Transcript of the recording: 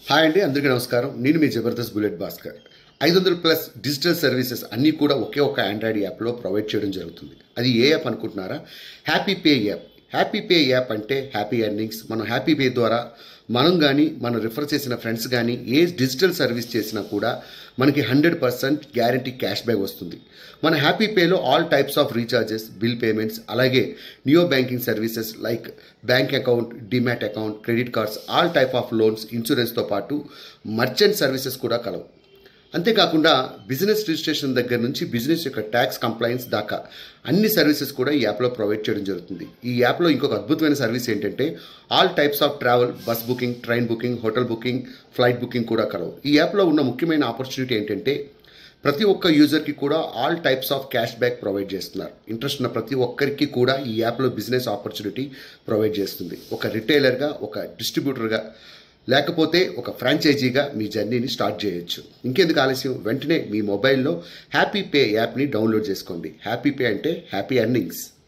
hi అండి అందరికీ నమస్కారం నేను మీ జబర్దస్త్ బుల్లెట్ భాస్కర్ ఐదు వందల ప్లస్ డిజిటల్ సర్వీసెస్ అన్నీ కూడా ఒకే ఒక ఆండ్రాయిడ్ యాప్లో ప్రొవైడ్ చేయడం జరుగుతుంది అది ఏ యాప్ అనుకుంటున్నారా happy pay app happy pay app అంటే హ్యాపీ ఎర్నింగ్స్ మనం హ్యాపీ పే ద్వారా మనం కానీ మనం రిఫర్ చేసిన ఫ్రెండ్స్ కానీ ఏ డిజిటల్ సర్వీస్ చేసినా కూడా మనకి hundred percent guarantee cash back వస్తుంది మన హ్యాపీ పేలో all types of recharges bill payments అలాగే neo banking services like bank account demat account credit cards all type of loans ఇన్సూరెన్స్తో పాటు మర్చెంట్ సర్వీసెస్ కూడా కలవు అంతేకాకుండా బిజినెస్ రిజిస్ట్రేషన్ దగ్గర నుంచి బిజినెస్ యొక్క ట్యాక్స్ కంప్లైన్స్ దాకా అన్ని సర్వీసెస్ కూడా ఈ యాప్లో ప్రొవైడ్ చేయడం జరుగుతుంది ఈ యాప్లో ఇంకొక అద్భుతమైన సర్వీస్ ఏంటంటే all types of travel bus booking train booking hotel booking flight booking కూడా కలవు ఈ యాప్లో ఉన్న ముఖ్యమైన ఆపర్చునిటీ ఏంటంటే ప్రతి ఒక్క యూజర్కి కూడా all types of cash back provide చేస్తున్నారు ఇంట్రెస్ట్ ఉన్న ప్రతి ఒక్కరికి కూడా ఈ యాప్లో బిజినెస్ ఆపర్చునిటీ ప్రొవైడ్ చేస్తుంది ఒక రిటైలర్గా ఒక డిస్ట్రిబ్యూటర్గా లేకపోతే ఒక ఫ్రాంచైజీగా మీ జర్నీని స్టార్ట్ చేయొచ్చు ఇంకెందుకు ఆలస్యం వెంటనే మీ మొబైల్లో హ్యాపీ పే యాప్ని డౌన్లోడ్ చేసుకోండి హ్యాపీ పే అంటే హ్యాపీ ఎర్నింగ్స్